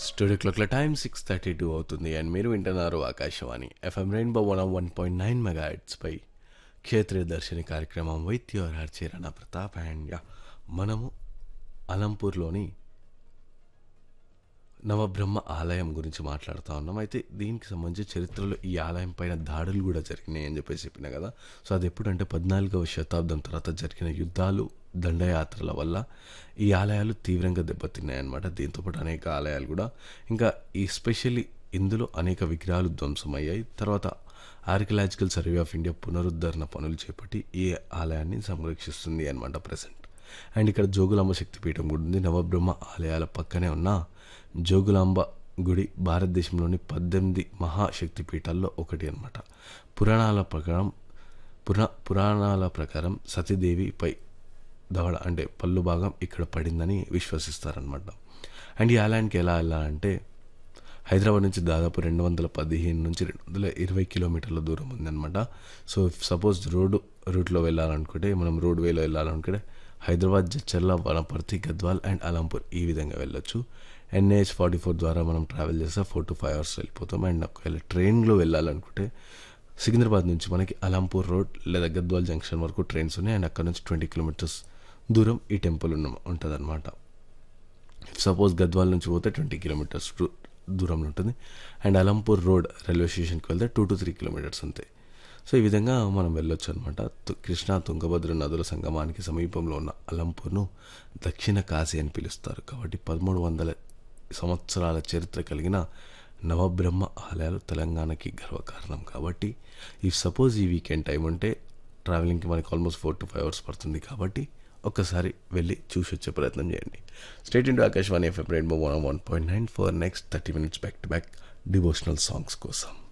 studio క్లాక్ల time six thirty two అవుతుంది and మీరు వింటున్నారు Akashvani FM rainbow one one point nine మెగా పై క్షేత్రీయ దర్శని కార్యక్రమం with your RJ Rana Pratap and yeah మనము అలంపూర్లోని నవబ్రహ్మ ఆలయం గురించి మాట్లాడుతూ ఉన్నాం అయితే దీనికి సంబంధించి చరిత్రలో ఈ ఆలయం పైన దాడులు కూడా జరిగినాయి అని చెప్పేసి చెప్పిన కదా సో అది ఎప్పుడంటే పద్నాలుగవ శతాబ్దం తర్వాత జరిగిన యుద్ధాలు దండయాత్రల వల్ల ఈ ఆలయాలు తీవ్రంగా దెబ్బతిన్నాయి అనమాట దీంతోపాటు అనేక ఆలయాలు కూడా ఇంకా ఈ స్పెషల్లీ ఇందులో అనేక విగ్రహాలు ధ్వంసమయ్యాయి తర్వాత ఆర్కియలాజికల్ సర్వే ఆఫ్ ఇండియా పునరుద్ధరణ పనులు చేపట్టి ఈ ఆలయాన్ని సంరక్షిస్తుంది అనమాట ప్రజెంట్ అండ్ ఇక్కడ జోగులాంబ శక్తిపీఠం కూడా ఉంది నవబ్రహ్మ ఆలయాల పక్కనే ఉన్న జోగులాంబ గుడి భారతదేశంలోని పద్దెనిమిది మహాశక్తిపీఠాల్లో ఒకటి అనమాట పురాణాల ప్రకారం పురా పురాణాల ప్రకారం సతీదేవిపై దవడ అంటే పళ్ళు భాగం ఇక్కడ పడిందని విశ్వసిస్తారనమాట అండ్ ఈ ఆలయానికి ఎలా వెళ్ళాలంటే హైదరాబాద్ నుంచి దాదాపు రెండు వందల పదిహేను నుంచి రెండు వందల ఇరవై కిలోమీటర్ల దూరం ఉందన్నమాట సో సపోజ్ రోడ్డు రూట్లో వెళ్ళాలనుకుంటే మనం రోడ్ వేలో వెళ్ళాలనుకుంటే హైదరాబాద్ జడ్చర్ల వనపర్తి గద్వాల్ అండ్ అలంపూర్ ఈ విధంగా వెళ్ళొచ్చు ఎన్హెచ్ ఫార్టీ ఫోర్ ద్వారా మనం ట్రావెల్ చేస్తే ఫోర్ టు ఫైవ్ అవర్స్ వెళ్ళిపోతాం అండ్ ఒకవేళ ట్రైన్లో వెళ్ళాలనుకుంటే సికింద్రాబాద్ నుంచి మనకి అలంపూర్ రోడ్ లేదా గద్వాల్ జంక్షన్ వరకు ట్రైన్స్ ఉన్నాయి అండ్ అక్కడ నుంచి ట్వంటీ కిలోమీటర్స్ దూరం ఈ టెంపుల్ ఉన్న ఉంటుంది అనమాట సపోజ్ గద్వాల్ నుంచి పోతే ట్వంటీ కిలోమీటర్స్ దూరంలో ఉంటుంది అండ్ అలంపూర్ రోడ్ రైల్వే స్టేషన్కి వెళ్తే టూ టు త్రీ కిలోమీటర్స్ అంతే సో ఈ విధంగా మనం వెళ్ళొచ్చు అనమాట కృష్ణా తుంగభద్ర నదుల సంగమానికి సమీపంలో ఉన్న అలంపూర్ను దక్షిణ కాశీ అని పిలుస్తారు కాబట్టి పదమూడు వందల సంవత్సరాల చరిత్ర కలిగిన నవబ్రహ్మ ఆలయాలు తెలంగాణకి గర్వకారణం కాబట్టి ఈ సపోజ్ ఈ వీకెండ్ టైం ఉంటే ట్రావెలింగ్కి మనకి almost four to five hours పడుతుంది కాబట్టి ఒక్కసారి వెళ్ళి చూసి వచ్చే ప్రయత్నం చేయండి state into Akashvani FM rainbow one one point nine for next thirty minutes back to back devotional songs కోసం